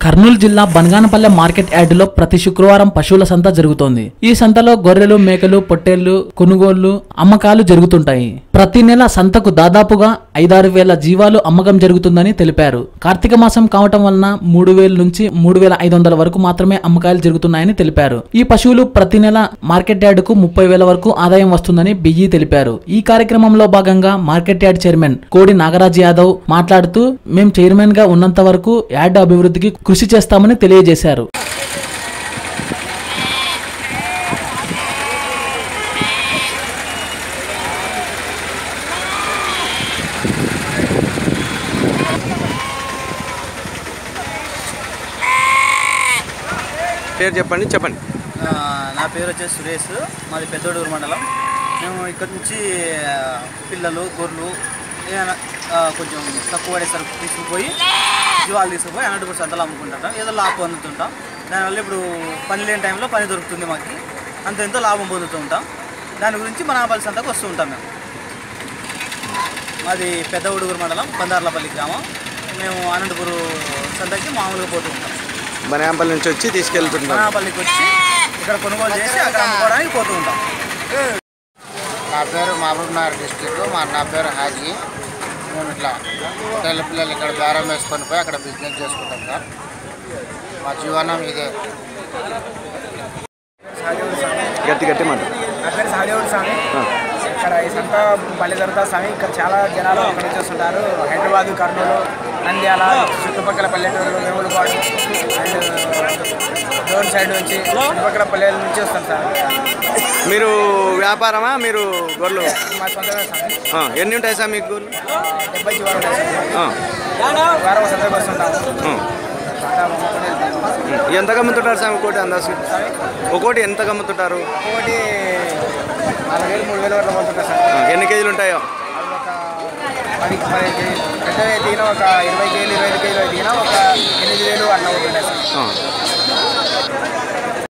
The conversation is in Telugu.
కర్నూలు జిల్లా బనగానపల్లె మార్కెట్ యార్డులో ప్రతి శుక్రవారం పశువుల సంత జరుగుతోంది ఈ సంతలో గొర్రెలు మేకలు పొట్టేళ్లు కొనుగోళ్లు అమ్మకాలు జరుగుతుంటాయి ప్రతి నెల సంతకు దాదాపుగా ఐదారు వేల జీవాలు అమ్మకం జరుగుతుందని తెలిపారు కార్తీక మాసం కావటం వలన మూడు వేల నుంచి మూడు వేల ఐదు వందల వరకు మాత్రమే అమ్మకాలు జరుగుతున్నాయని తెలిపారు ఈ పశువులు ప్రతి నెల మార్కెట్ యార్డుకు ముప్పై వేల వరకు ఆదాయం వస్తుందని బియ్యి తెలిపారు ఈ కార్యక్రమంలో భాగంగా మార్కెట్ యార్డ్ చైర్మన్ కోడి నాగరాజ్ యాదవ్ మాట్లాడుతూ మేం చైర్మన్ గా ఉన్నంత వరకు యార్డు అభివృద్ధికి కృషి చేస్తామని తెలియజేశారు పేరు చెప్పండి చెప్పండి ఆ, నా పేరు వచ్చేసి సురేష్ మాది పెద్దోడూరు మండలం మేము ఇక్కడ నుంచి ఆ, పిల్లలు గొర్రెలు ఏదైనా ఆ, కొంచెం తక్కువ పడే సరుకు తీసుకుపోయి జీవాలు తీసుకుపోయి అన్నట్టు సంతలు అమ్ముకుంటుంటాం ఏదో లాభం పొందుతుంటాం దానివల్ల ఇప్పుడు పని లేని టైంలో పని దొరుకుతుంది మాకు అంత ఎంతో లాభం పొందుతూ ఉంటాం దాని గురించి మన ఆపల్లి సంతకు వస్తూ ఉంటాం మేము మాది పెద్ద ఉడుగురు మండలం బందార్లపల్లి గ్రామం మేము అనంతపురం సంతకి మామూలుగా పోతూ ఉంటాం బనాంపల్లి నుంచి వచ్చి తీసుకెళ్తుంటాం బనాపల్లికి వచ్చి ఇక్కడ కొనుగోలు చేసి అక్కడ అమ్ముకోవడానికి పోతూ ఉంటాం నా పేరు మహబూబ్ నగర్ డిస్టిక్ మా నా పేరు హాజీ మేము ఇట్లా పిల్లల పిల్లలు ఇక్కడ బేరం వేసుకొని పోయి అక్కడ బిజినెస్ చేసుకుంటాం సార్ మా జీవనం ఇదే గట్టి గట్టి మాట నా పేరు సహదేవుడు స్వామి ఇక్కడ ఈ సంత బలి జరుగుతా స్వామి ఇక్కడ చాలా జనాలు అక్కడ నుంచి వస్తుంటారు హైదరాబాద్ కర్నూలు నంద్యాల చుట్టుపక్కల పల్లెటూరు వేములపాడు అండ్ డోన్ సైడ్ నుంచి చుట్టుపక్కల పల్లెల నుంచి వస్తాం సార్ మీరు వ్యాపారమా మీరు గొర్రెలు మా సొంతమే స్వామి ఆ, ఎన్ని ఉంటాయి సార్ మీకు గొర్రెలు డెబ్బై జీవాలు ఉన్నాయి సార్. ఆ, వారం సంతకు వస్తుంటాము ఆ. సంత అమ్ముకొని వెళ్తాము. ఎంత గమ్ముతుంటారు సార్ ఒకటి అందాజు ఒకటి ఎంత గమ్ముతుంటారు ఒకటి నాలుగు వేలు మూడు వేలు వరకు పోతుంటాయి సార్ ఆ, ఎన్ని కేజీలు ఉంటాయో అవి ఒక పది పది కేజీ పెద్దవి దిగిన ఒక ఇరవై కేజీలు ఇరవై ఐదు కేజీలు దిగిన ఒక ఎనిమిది వేలు అట్లా అవుతుంటాయి సార్ ఆ.